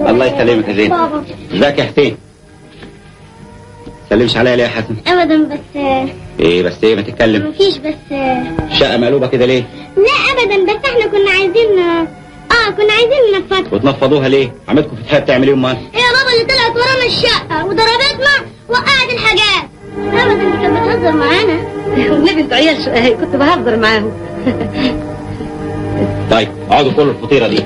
الله يسلمك يا زين بابا ازيك يا حسين سلمش عليا ليه يا حسن ابدا بس ايه بس ايه ما تتكلم مفيش بس الشقه مقلوبه كده ليه لا ابدا بس احنا كنا عايزين اه كنا عايزين ننفذ وتنفضوها ليه عمتكم فتحيه بتعمل ايه امال هي بابا اللي طلعت ورانا الشقة وضربتنا وقعت الحاجات ابدا دي كانت بتهزر معانا والنبي انتوا عيال شقاية كنت بهزر معاهم طيب اقعدوا كلوا الفطيره دي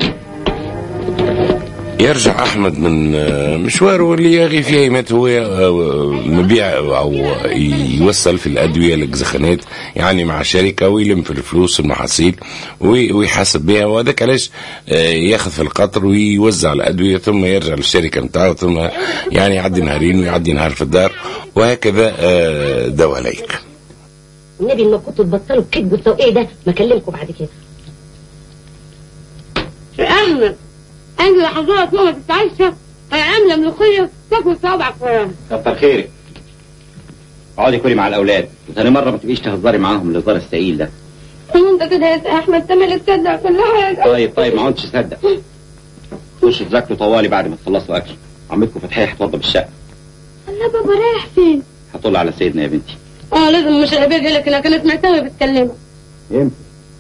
يرجع احمد من آه، مشواره اللي يغي فيه ايمت هو آه، مبيع او يوصل في الادويه للزخانات يعني مع شركه ويلم في الفلوس المحاصيل وي- ويحاسب بها وهذاك علاش آه، ياخذ في القطر ويوزع الادويه ثم يرجع للشركه نتاعو ثم يعني يعدي نهارين ويعدي نهار في الدار وهكذا آه، دواليك النبي لما كنتوا تبطلوا الكذب والتوقيع ده ما اكلمكم بعد كده يا احمد انا حضرتك ماما بتتعشى عامله ملوخيه تاكل صوابعك وراها كتر خيرك اقعدي كلي مع الاولاد وثاني مره ما تبقيش تهزري معاهم الهزار الثقيل ده وانت كده يا سي احمد انت مالك تصدق كل حاجه طيب طيب ما عدتش اصدق خشوا تذاكروا طوالي بعد ما تخلصوا اكل عمتكم فتحيه هتوضب الشقه الله بابا رايح فين هطل على سيدنا يا بنتي اه لازم مش الابيه قال لك انها كانت سمعتها بتكلمها يمكن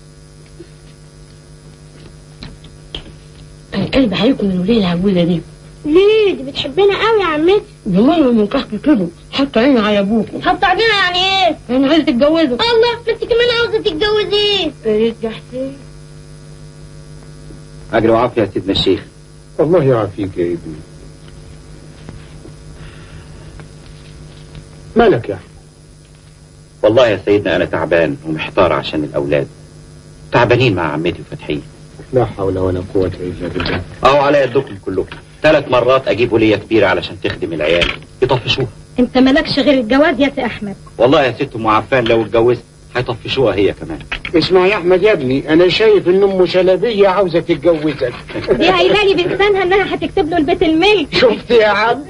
القلب عليكم من وليه العجوزه دي ليه دي بتحبنا قوي يا عمتي زمان من كحك كده حتى عيني على ابوكم حط علينا يعني ايه انا عايزه تتجوزوا الله ما انت كمان عاوزه تتجوزي فريد يا حسين اجر وعافيه يا سيدنا الشيخ الله يعافيك يا ابني مالك يا أحمد؟ والله يا سيدنا انا تعبان ومحتار عشان الاولاد تعبانين مع عمتي وفتحيه لا حول ولا قوة إلا بالله اهو على يدكم كلكم ثلاث مرات اجيب وليه كبيره علشان تخدم العيال يطفشوها انت مالكش غير الجواز يا سي احمد والله يا ست ام عفان لو اتجوزت هيطفشوها هي كمان اسمع يا أحمد يا ابني أنا شايف إن أم شلبية عاوزة تتجوزك دي قايله لي بلسانها انها هتكتب له البيت الملك شفت يا عم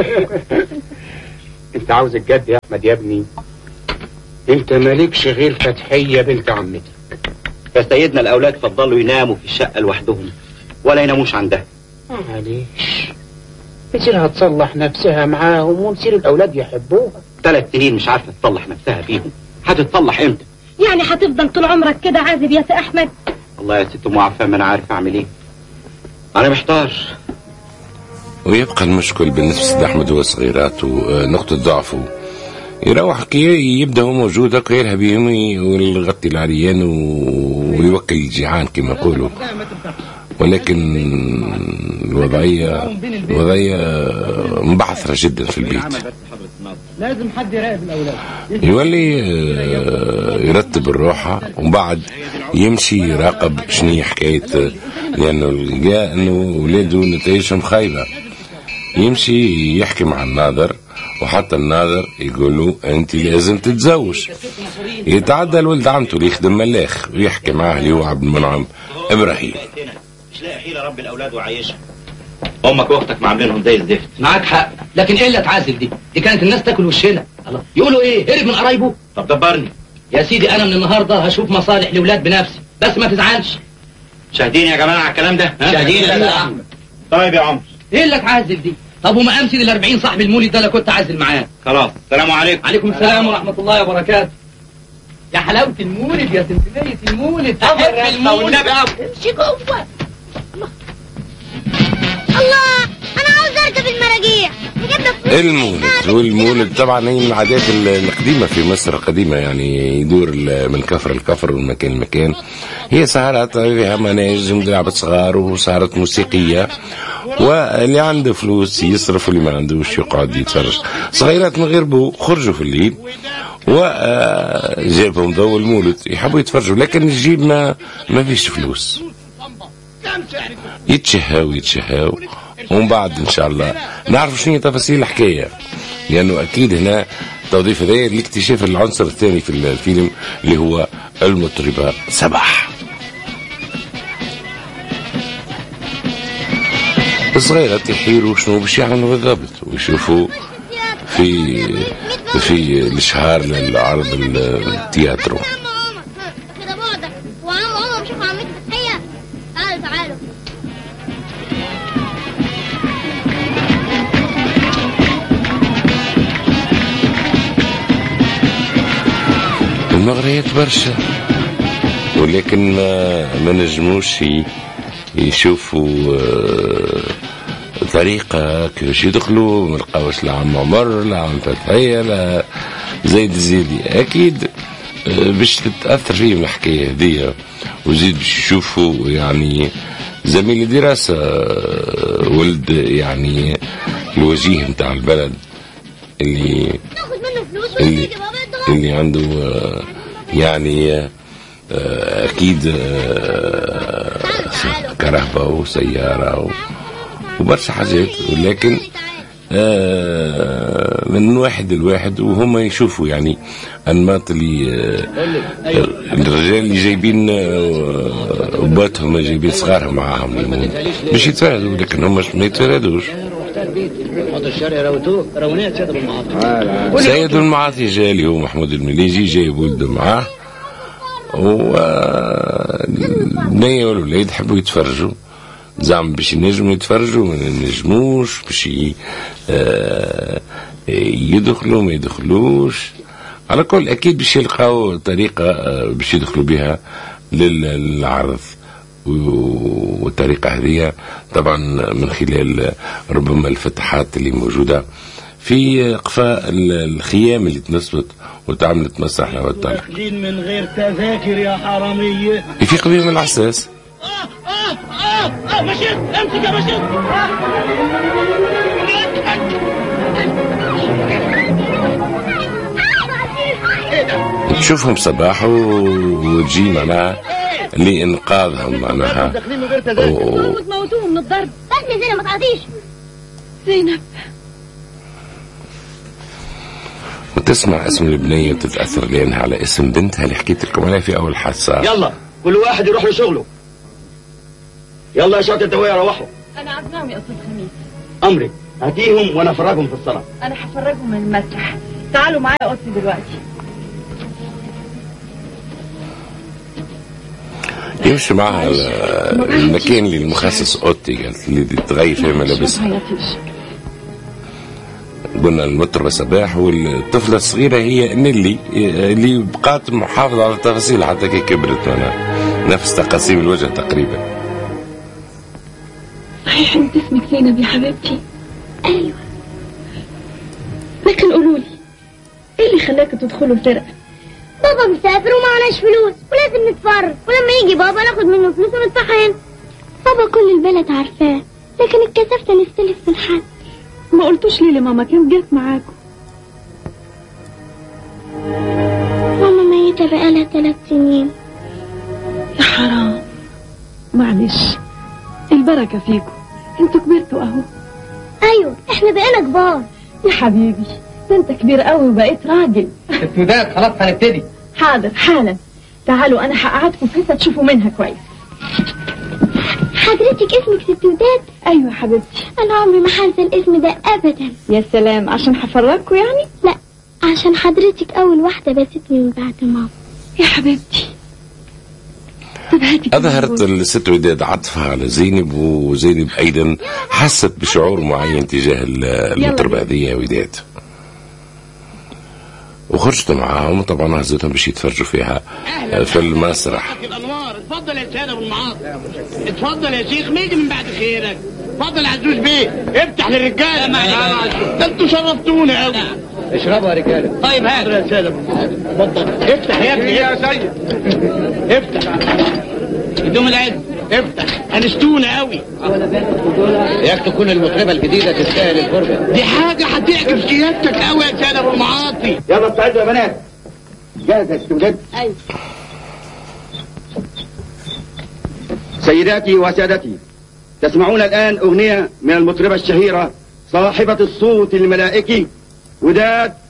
أنت عاوز الجد يا أحمد يا ابني أنت مالكش غير فتحية بنت عمتي يا سيدنا الاولاد فضلوا يناموا في الشقه لوحدهم ولا يناموش عندها معلش تصير هتصلح نفسها معاهم ونصير الأولاد يحبوها ثلاث سنين مش عارفه تصلح نفسها فيهم هتتصلح امتى يعني هتفضل طول عمرك كده عازب يا سي احمد والله يا ست ام عفان ما انا عارف اعمل ايه انا محتار ويبقى المشكل بالنسبة لأحمد هو صغيراته آه، نقطة ضعفه يروح كي يبدا هو موجود هكا يلهى بهم وي- ويغطي العريان و- ويوكل الجيعان كما يقولوا ولكن الوضعية الوضعية مبعثرة جدا في البيت لازم حد يراقب الاولاد يولي آه، يرتب الروحة ومن بعد يمشي يراقب شنو حكاية آه، لأنه لقى أنه ولاده نتائجهم خايبة يمشي يحكي مع الناظر وحتى الناظر يقول له أنت لازم تتزوج يتعدى الولد عمته اللي يخدم ملاخ ويحكي معاه اللي هو عبد المنعم إبراهيم مش لاقي حيله رب الاولاد وعايشها امك واختك معاملينهم زي الزفت معاك حق لكن ايه اللي تعازل دي دي كانت الناس تاكل وشنا الله يقولوا ايه هرب من قرايبه طب دبرني يا سيدي انا من النهارده هشوف مصالح لاولاد بنفسي بس ما تزعلش شاهدين يا جماعه على الكلام ده ها؟ شاهدين شاهدين يا أحمد. طيب يا عمر ايه اللي تعازل دي طب وما امسي ال 40 صاحب المولد ده اللي كنت عازل معاه خلاص السلام عليكم عليكم السلام ورحمه الله وبركاته يا حلاوه المولد يا سمسميه المولد احب المولد امشي جوه الله انا عاوز اركب المراجيح نجيب لك فلوس المولد والمولد طبعا هي من العادات ال- القديمة في مصر القديمة يعني يدور ال- من كفر لكفر ومن مكان لمكان هي سهرات فيها مناجم ولعبة صغار وسهرات موسيقية واللي عنده فلوس يصرف واللي ما عندوش يقعد يتفرج صغيرات من غير بو خرجوا في الليل وجابهم ضوء المولد يحبوا يتفرجوا لكن الجيب ما ما فيش فلوس يتشهاو يتشهاو ومن بعد ان شاء الله نعرف شنو هي تفاصيل الحكايه لانه اكيد هنا توظيف هذايا لاكتشاف العنصر الثاني في الفيلم اللي هو المطربه سبح الصغيرة يحيروا شنو باش يعملوا بالضبط ويشوفوا في في الاشهار للعرض التياترو ماما كده بعدك وعم عمر شوف عمتي فتحيه تعالوا تعالوا المغريات برشا ولكن ما, ما نجموش ي- يشوفوا آه، طريقة كيفاش يدخلوا ما لقاوش لا عم عمر لا عم فتحية لا زيد الزيدي أكيد آه، باش تتأثر فيهم الحكاية هذيا وزيد باش يشوفوا يعني زميل دراسة آه، ولد يعني الوجيه متاع البلد اللي ناخد منه فلوس اللي ونيجي بابا يدخل اللي عنده آه، يعني آه، اكيد آه، كرهبه وسياره و- وبرشا حاجات ولكن آه، من واحد لواحد وهم يشوفوا يعني انماط اللي آه، الرجال اللي جايبين آه، باتهم جايبين صغارهم معاهم باش يتفرهدوا لكن هم ما يتفرهدوش سيد المعاطي جاي اللي هو محمود المليجي جايب ولده معاه والبنية والولاد يحبوا يتفرجوا زعما باش ينجموا يتفرجوا ما ينجموش باش ي- آه، يدخلوا ما يدخلوش على كل اكيد باش يلقاو طريقه آه، باش يدخلوا بها لل- للعرض و- والطريقه هذه طبعا من خلال ربما الفتحات اللي موجوده في قفاء ال- الخيام اللي تنصبت وتعملت مسرح والطلق داخلين من غير تذاكر يا حرامية يفيق بهم العساس آه آه آه مشيت امسك يا مشيت تشوفهم صباح و- وتجي معناها لإنقاذهم معناها داخلين من غير تذاكر و- وتموتوهم من الضرب بس يا زينب ما تعطيش زينب وتسمع اسم البنية وتتأثر لأنها على اسم بنتها اللي حكيت لكم عليها في أول حادثة يلا كل واحد يروح لشغله يلا يا شاطر الدواء روحوا انا عزمهم يا استاذ خميس امرك هاتيهم وانا افرجهم في الصلاه انا هفرجهم من المسرح تعالوا معايا اوضتي دلوقتي يمشي معها ال- المكان اللي المخصص أوضتي قالت اللي تغير فيه ملابسها تعيطيش قلنا المطربة صباح والطفلة الصغيرة هي نيلي اللي بقات محافظة على التفاصيل حتى كي كبرت معناها نفس تقاسيم الوجه تقريبا صحيح انت اسمك زينب يا حبيبتي ايوه لكن قولوا لي ايه اللي خلاكوا تدخلوا فرقه بابا مسافر ومعناش فلوس ولازم نتفرج ولما يجي بابا ناخد منه فلوس وندفعها هنا بابا كل البلد عارفاه لكن اتكسفت نستلف من حد ما قلتوش ليه لماما كانت جت معاكم ماما ميتة بقالها ثلاث سنين يا حرام معلش البركه فيكم انتوا كبرتوا اهو ايوه احنا بقينا كبار يا حبيبي ده انت كبير قوي وبقيت راجل السودات خلاص هنبتدي حاضر حالا تعالوا انا هقعدكم في حته تشوفوا منها كويس حضرتك اسمك ست وداد ايوه حبيبتي انا عمري ما هنسى الاسم ده ابدا يا سلام عشان هفرجكم يعني لا عشان حضرتك اول واحدة بستني من بعد ماما يا حبيبتي طب هاتي أظهرت الست وداد عطفها على زينب وزينب أيضا حست بشعور معين تجاه ال- المطربة هذه يا وداد وخرجت معاهم وطبعا هزتهم باش يتفرجوا فيها في المسرح الانوار اتفضل يا سيد ابو المعاصي اتفضل يا شيخ مين من بعد خيرك اتفضل يا عزوز بيه افتح للرجاله ده انتوا شرفتونا قوي اشربوا يا رجاله طيب هات يا سيد ابو المعاصي اتفضل افتح يا ابني يا سيد افتح هدوم العلم افتح انستونا قوي ياكلوا كل المطربه الجديده تستاهل الفرجه دي حاجه هتعجب سيادتك قوي يا سيد ابو المعاصي يلا استعدوا يا بنات جاهزه يا استوداد ايوه سيداتي وسادتي تسمعون الآن أغنية من المطربة الشهيرة صاحبة الصوت الملائكي وداد